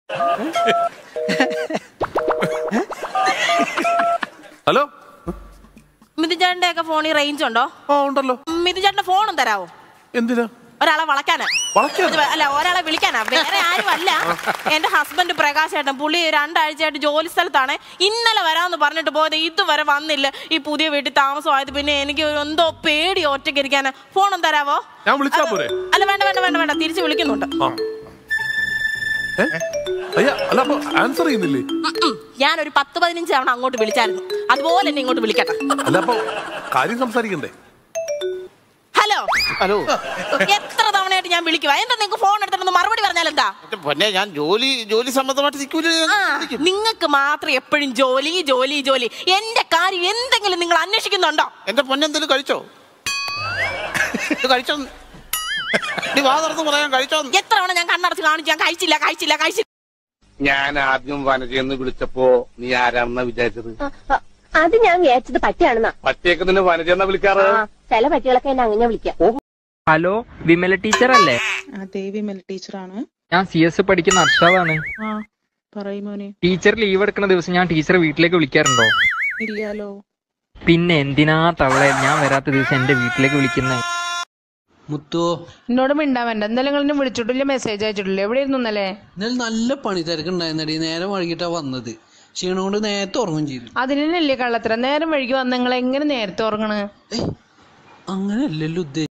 Hello മിഥുചേട്ടന്റെ ഒക്കെ ഫോണിൽ range ഉണ്ടോ ആ ഉണ്ടല്ലോ മിഥുചേട്ടന്റെ ഫോണും തരാവോ എന്തിനാ ഒരാളെ വളക്കാനാ വളയ്ക്കാനോ? അല്ല ഒരാളെ വിളിക്കാനാ വേറെ ആരും അല്ല എന്റെ ഹസ്ബൻഡ് പ്രകാശ് ഏട്ടൻ പുള്ളി രണ്ടാഴ്ചയായിട്ട് ജോലി സ്ഥലത്താണ് ഇന്നലെ വരാമെന്ന് പറഞ്ഞിട്ട് പോയത് ഇതുവരെ വന്നില്ല ഈ പുതിയ വീട്ടിൽ താമസമായത് പിന്നെ എനിക്ക് ഒരു എന്തോ പേടി ഒറ്റയ്ക്ക് ഇരിക്കാനാ ഫോണും തരാവോ ഞാൻ വിളിച്ചാ പോരെ അല്ല വേണ്ട വേണ്ട വേണ്ട വേണ്ട തിരിച്ച് വിളിക്കുന്നുണ്ട് ആ ഏ? അയ്യ അല്ല അപ്പൊ ആൻസർ ചെയ്യുന്നില്ലേ ഞാൻ ഒരു പത്ത് പതിനഞ്ച് തവണ അങ്ങോട്ട് വിളിച്ചായിരുന്നു അതുപോലെ എന്നെ ഇങ്ങോട്ട് വിളിക്കട്ടെ അല്ല അപ്പൊ കാര്യം സംസാരിക്കണ്ടേ ഹലോ ഹലോ എത്ര തവണയായിട്ട് ഞാൻ വിളിക്കുക എന്താ നിങ്ങൾക്ക് ഫോൺ എടുത്തിട്ടൊന്ന് മറുപടി പറഞ്ഞാൽ എന്താ എന്റെ പൊന്നെ ഞാൻ ജോലി ജോലി സംബന്ധമായിട്ട് നിൽക്കൂല ആ, നിങ്ങൾക്ക് മാത്രം എപ്പോഴും ജോലി ജോലി ജോലി എന്റെ കാര്യം എന്തെങ്കിലും നിങ്ങൾ അന്വേഷിക്കുന്നുണ്ടോ എന്റെ പൊന്നെ എന്തെങ്കിലും കഴിച്ചോ ഇത് കഴിച്ചോ നീ വാ തുറന്ന് പറയാൻ കഴിച്ചോ എത്ര തവണ ഞാൻ കണ്ണടച്ച് കാണിച്ചു ഞാൻ കഴിച്ചില്ല കഴിച്ചില്ല കഴിച്ചില്ല ഞാൻ ആദ്യം വനജയെന്ന് വിളിച്ചപ്പോ നീ ആരാണെന്നാ വിചാരിച്ചത് അ- അത് ഞാൻ വിചാരിച്ചത് പട്ടിയാണെന്നാ പറ്റിയൊക്കെ നിന്നെ വനജയെന്നാ വിളിക്കാറ് ആ ചില പട്ടികളൊക്കെ എന്നെ അങ്ങനെ വിളിക്കാം ഹലോ വിമല ടീച്ചർ അല്ലേ അതെ വിമൽ ടീച്ചറാണ് ഞാൻ സി എസ് പഠിക്കുന്ന അർഷാദാണ് ആ പറയ് മോനെ ടീച്ചർ ലീവ് എടുക്കുന്ന ദിവസം ഞാൻ ടീച്ചറെ വീട്ടിലേക്ക് വിളിക്കാറുണ്ടോ ഇല്ലാലോ പിന്നെ എന്തിനാ തവളെ ഞാൻ വരാത്ത ദിവസം എന്റെ വീട്ടിലേക്ക് വിളിക്കുന്നത് മുത്തോ എന്നോട് മിണ്ടാൻ വേണ്ട എന്തായാലും നിങ്ങൾ എന്നെ വിളിച്ചിട്ടില്ല മെസ്സേജ് അയച്ചിട്ടില്ല എവിടെ ഇരുന്നു ഇന്നലെ ഇന്നലെ നല്ല പണി തിരക്കുണ്ടായിരുന്നടി നേരെ വൈകിട്ടാ വന്നത് ക്ഷീണം കൊണ്ട് നേരത്തെ ഉറങ്ങും ചെയ്തു അതിനല്ലേ കള്ളത്തരം നേരം വഴിക്ക് വന്ന് നിങ്ങൾ എങ്ങനെ നേരത്തെ ഉറങ്ങണ് ഏയ് അങ്ങനെയല്ലല്ലോ ഉദ്ദേശിച്ചത്